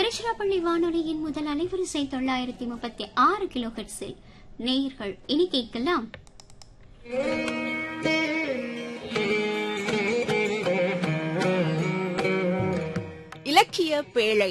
திருச்சிராப்பள்ளி வானொலியின் முதல் அலைவரிசை தொள்ளாயிரத்தி முப்பத்தி ஆறு கிலோ ஹெர்ட்ஸில் நேயர்கள் இனி கேட்கலாம் இலக்கிய பேழை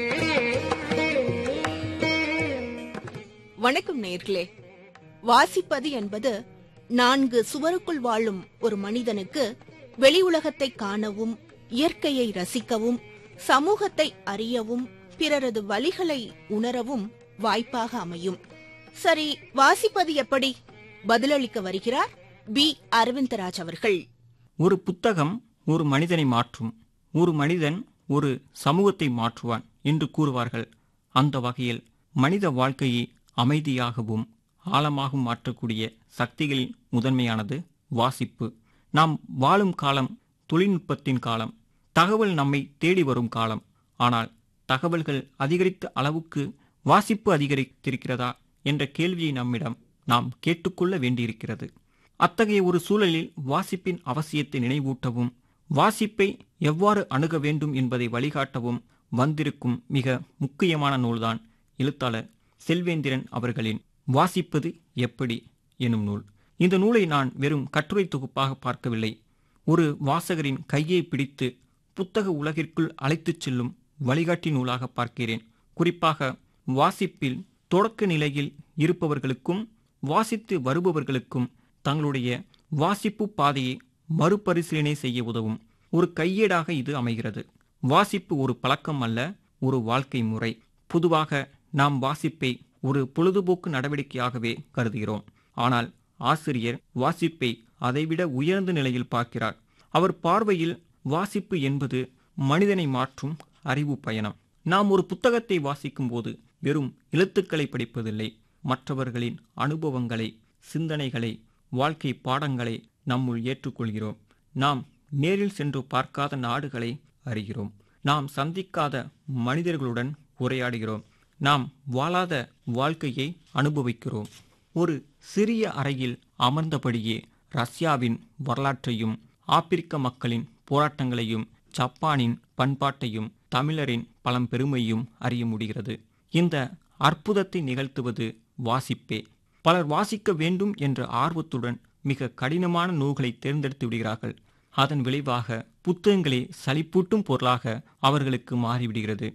வணக்கம் நேர்களே வாசிப்பது என்பது நான்கு சுவருக்குள் வாழும் ஒரு மனிதனுக்கு வெளி உலகத்தை காணவும் இயற்கையை ரசிக்கவும் சமூகத்தை அறியவும் பிறரது வழிகளை உணரவும் வாய்ப்பாக அமையும் சரி வாசிப்பது எப்படி பதிலளிக்க வருகிறார் பி அரவிந்தராஜ் அவர்கள் ஒரு புத்தகம் ஒரு மனிதனை மாற்றும் ஒரு மனிதன் ஒரு சமூகத்தை மாற்றுவான் என்று கூறுவார்கள் அந்த வகையில் மனித வாழ்க்கையை அமைதியாகவும் ஆழமாகவும் மாற்றக்கூடிய சக்திகளின் முதன்மையானது வாசிப்பு நாம் வாழும் காலம் தொழில்நுட்பத்தின் காலம் தகவல் நம்மை தேடி வரும் காலம் ஆனால் தகவல்கள் அதிகரித்த அளவுக்கு வாசிப்பு அதிகரித்திருக்கிறதா என்ற கேள்வியை நம்மிடம் நாம் கேட்டுக்கொள்ள வேண்டியிருக்கிறது அத்தகைய ஒரு சூழலில் வாசிப்பின் அவசியத்தை நினைவூட்டவும் வாசிப்பை எவ்வாறு அணுக வேண்டும் என்பதை வழிகாட்டவும் வந்திருக்கும் மிக முக்கியமான நூல்தான் எழுத்தாளர் செல்வேந்திரன் அவர்களின் வாசிப்பது எப்படி எனும் நூல் இந்த நூலை நான் வெறும் கட்டுரை தொகுப்பாக பார்க்கவில்லை ஒரு வாசகரின் கையை பிடித்து புத்தக உலகிற்குள் அழைத்துச் செல்லும் வழிகாட்டி நூலாக பார்க்கிறேன் குறிப்பாக வாசிப்பில் தொடக்க நிலையில் இருப்பவர்களுக்கும் வாசித்து வருபவர்களுக்கும் தங்களுடைய வாசிப்பு பாதையை மறுபரிசீலனை செய்ய உதவும் ஒரு கையேடாக இது அமைகிறது வாசிப்பு ஒரு பழக்கம் அல்ல ஒரு வாழ்க்கை முறை பொதுவாக நாம் வாசிப்பை ஒரு பொழுதுபோக்கு நடவடிக்கையாகவே கருதுகிறோம் ஆனால் ஆசிரியர் வாசிப்பை அதைவிட உயர்ந்த நிலையில் பார்க்கிறார் அவர் பார்வையில் வாசிப்பு என்பது மனிதனை மாற்றும் அறிவு பயணம் நாம் ஒரு புத்தகத்தை வாசிக்கும் போது வெறும் எழுத்துக்களை படிப்பதில்லை மற்றவர்களின் அனுபவங்களை சிந்தனைகளை வாழ்க்கை பாடங்களை நம்முள் ஏற்றுக்கொள்கிறோம் நாம் நேரில் சென்று பார்க்காத நாடுகளை அறிகிறோம் நாம் சந்திக்காத மனிதர்களுடன் உரையாடுகிறோம் நாம் வாழாத வாழ்க்கையை அனுபவிக்கிறோம் ஒரு சிறிய அறையில் அமர்ந்தபடியே ரஷ்யாவின் வரலாற்றையும் ஆப்பிரிக்க மக்களின் போராட்டங்களையும் ஜப்பானின் பண்பாட்டையும் தமிழரின் பழம்பெருமையும் அறிய முடிகிறது இந்த அற்புதத்தை நிகழ்த்துவது வாசிப்பே பலர் வாசிக்க வேண்டும் என்ற ஆர்வத்துடன் மிக கடினமான நூல்களை தேர்ந்தெடுத்து விடுகிறார்கள் அதன் விளைவாக புத்தகங்களே சலிப்பூட்டும் பொருளாக அவர்களுக்கு மாறிவிடுகிறது